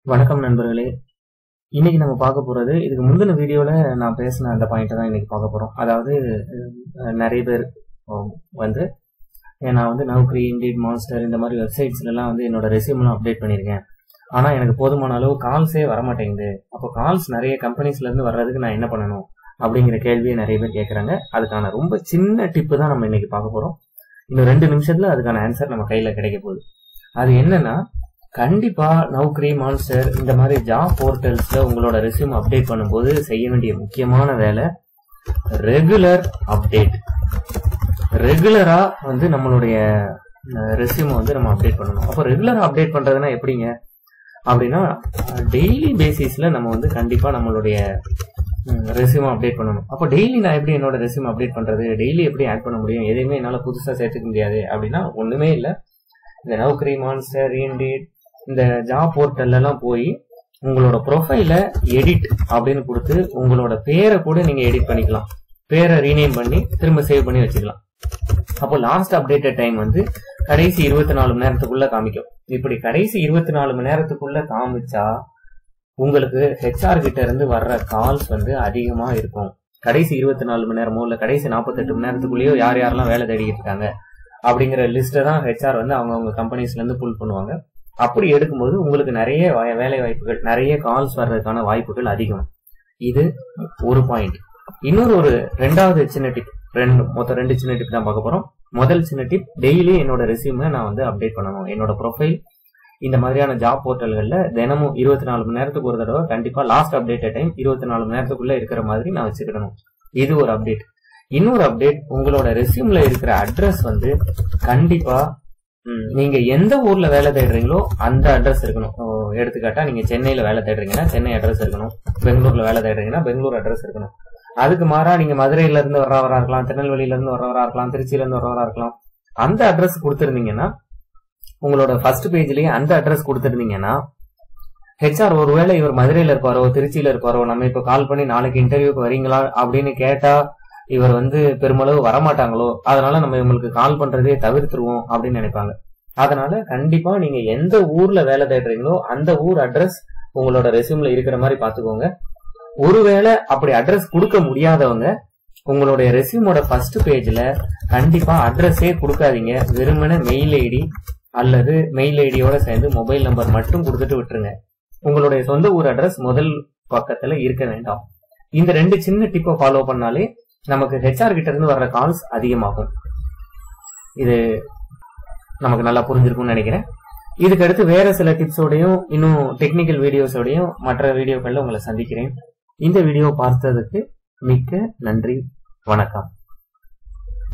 வணக்கம் நண்பர்களே இன்னைக்கு நம்ம பார்க்க போறது இதுக்கு முந்தின வீடியோல நான் பேசின அந்த பாயிண்ட்டை தான் இன்னைக்கு பார்க்க போறோம் அதாவது அஹ், நிறைய பேர் அஹ், வந்து ஏ, நான் வந்து நௌக்ரி இண்டீட் மான்ஸ்டர் இந்த மாதிரி வெப்சைட்ஸ்ல எல்லாம் வந்து என்னோட ரெசியூம்லாம் அப்டேட் பண்ணியிருக்கேன் ஆனா எனக்கு போதுமான அளவு கால்ஸே வரமாட்டேங்குது அப்போ கால்ஸ் நிறைய கம்பெனிஸ்ல இருந்து வர்றதுக்கு நான் என்ன பண்ணணும் அப்படிங்கிற கேள்வியை நிறைய பேர் கேட்கறாங்க அதுக்கான ரொம்ப சின்ன டிப்பு தான் நம்ம இன்னைக்கு பார்க்க போறோம் இன்னும் ரெண்டு நிமிஷத்துல அதுக்கான ஆன்சர் நம்ம கையில கிடைக்க போகுது அது என்னன்னா கண்டிப்பா நௌக்ரி மான்ஸ்டர் இந்த மாதிரி ஜாப் போர்ட்டல்ஸ்ல உங்களோட ரெஸ்யூம் அப்டேட் பண்ணும்போது செய்ய வேண்டிய முக்கியமான வேலை ரெகுலர் அப்டேட் ரெகுலரா வந்து நம்மளுடைய ரெஸ்யூம் வந்து நம்ம அப்டேட் பண்ணணும் அப்போ ரெகுலரா அப்டேட் பண்றதுன்னா எப்படிங்க அப்படின்னா டெய்லி பேசிஸ்ல நம்ம வந்து கண்டிப்பா நம்மளுடைய ரெஸ்யூம் அப்டேட் பண்ணணும் அப்போ டெய்லி நான் எப்படி என்னோட ரெஸ்யூம் அப்டேட் பண்றது டெய்லி எப்படி ஆட் பண்ண முடியும் எதையுமே என்னால புதுசா சேர்த்துக்க முடியாது அப்படின்னா ஒண்ணுமே இல்லை இந்த நௌக்கரி மான்ஸ்டர் இண்டீட் இந்த ஜாப் போர்ட்டல்ல எல்லாம் போய் உங்களோட ப்ரொஃபைல எடிட் அப்படின்னு கொடுத்து உங்களோட பேரை கூட நீங்க எடிட் பண்ணிக்கலாம் பேரை ரீநேம் பண்ணி திரும்ப சேவ் பண்ணி வச்சுக்கலாம் அப்போ லாஸ்ட் அப்டேட்டட் டைம் வந்து கடைசி இருபத்தி நாலு மணி நேரத்துக்குள்ள காமிக்கும் இப்படி கடைசி இருபத்தி நாலு மணி நேரத்துக்குள்ள காமிச்சா உங்களுக்கு ஹெச்ஆர் கிட்ட இருந்து வர்ற கால்ஸ் வந்து அதிகமா இருக்கும் கடைசி இருபத்தி நாலு மணி நேரமோ இல்ல கடைசி நாற்பத்தெட்டு மணி நேரத்துக்குள்ளேயோ யார் யாரெல்லாம் வேலை தேடிட்டு இருக்காங்க அப்படிங்கிற லிஸ்ட்டை தான் ஹெச்ஆர் வந்து அவங்க அவங்க கம்பெனிஸ்ல இருந்து புல் பண்ணுவாங்க அப்படி எடுக்கும்போது உங்களுக்கு நிறைய வ- வேலை வாய்ப்புகள் நிறைய கால்ஸ் வர்றதுக்கான வாய்ப்புகள் அதிகம் இது ஒரு பாயிண்ட் இன்னொரு ஒரு ரெண்டாவது சின்ன டிப் ரெண்டு மொத்தம் ரெண்டு சின்ன டிப் தான் பார்க்க போறோம் முதல் சின்ன டிப் டெய்லி என்னோட ரெசியூமை நான் வந்து அப்டேட் பண்ணணும் என்னோட ப்ரொஃபைல் இந்த மாதிரியான ஜாப் போர்ட்டல்கள்ல தினமும் இருபத்தி நாலு மணி நேரத்துக்கு ஒரு தடவை கண்டிப்பா லாஸ்ட் அப்டேட் டைம் இருபத்தி நாலு மணி நேரத்துக்குள்ள இருக்கிற மாதிரி நான் வச்சுக்கிடணும் இது ஒரு அப்டேட் இன்னொரு அப்டேட் உங்களோட ரெசியூம்ல இருக்கிற அட்ரஸ் வந்து கண்டிப்பா ம், நீங்க எந்த ஊர்ல வேலை தேடுறீங்களோ அந்த அட்ரஸ் இருக்கணும் ஓ, எடுத்துக்காட்டா நீங்க சென்னையில வேலை தேடுறீங்கன்னா சென்னை அட்ரஸ் இருக்கணும் பெங்களூர்ல வேலை தேடுறீங்கன்னா பெங்களூர் அட்ரஸ் இருக்கணும் அதுக்கு மாறா நீங்க மதுரையில இருந்து வர்றவரா இருக்கலாம் திருநெல்வேலியில இருந்து வர்றவரா இருக்கலாம் திருச்சியில இருந்து வர்றவரா இருக்கலாம் அந்த அட்ரஸ் கொடுத்துருந்தீங்கன்னா உங்களோட ஃபர்ஸ்ட் பேஜ்லயே அந்த அட்ரஸ் கொடுத்துருந்தீங்கன்னா ஹெச்ஆர் ஒருவேளை இவர் மதுரையில இருப்பாரோ திருச்சியில இருப்பாரோ நம்ம இப்ப கால் பண்ணி நாளைக்கு இன்டர்வியூக்கு வரீங்களா அப்படின்னு கேட்டா இவர் வந்து பெருமளவு வரமாட்டாங்களோ அதனால நம்ம இவங்களுக்கு கால் பண்றதே தவிர்த்துருவோம் அப்படின்னு நினைப்பாங்க அதனால கண்டிப்பா நீங்க எந்த ஊர்ல வேலை தேடுறீங்களோ அந்த ஊர் அட்ரஸ் உங்களோட ரெஸ்யூம்ல இருக்கிற மாதிரி பாத்துக்கோங்க ஒருவேளை அப்படி அட்ரஸ் கொடுக்க முடியாதவங்க உங்களுடைய ரெஸ்யூமோட ஃபர்ஸ்ட் பேஜ்ல கண்டிப்பா அட்ரஸே கொடுக்காதீங்க வெறுமனே மெயில் ஐடி அல்லது மெயில் ஐடியோட சேர்ந்து மொபைல் நம்பர் மட்டும் கொடுத்துட்டு விட்டுருங்க உங்களுடைய சொந்த ஊர் அட்ரஸ் முதல் பக்கத்துல இருக்க வேண்டாம் இந்த ரெண்டு சின்ன டிப்பை ஃபாலோ பண்ணாலே நமக்கு ஹெச்ஆர் கிட்ட இருந்து வர்ற கால்ஸ் அதிகமாகும் இது நமக்கு நல்லா புரிஞ்சிருக்கும்னு நினைக்கிறேன் இதுக்கு அடுத்து வேற சில டிப்ஸோடையும் இன்னும் டெக்னிக்கல் வீடியோஸோடையும் மற்ற வீடியோக்கள்ல உங்களை சந்திக்கிறேன் இந்த வீடியோ பார்த்ததுக்கு மிக்க நன்றி வணக்கம்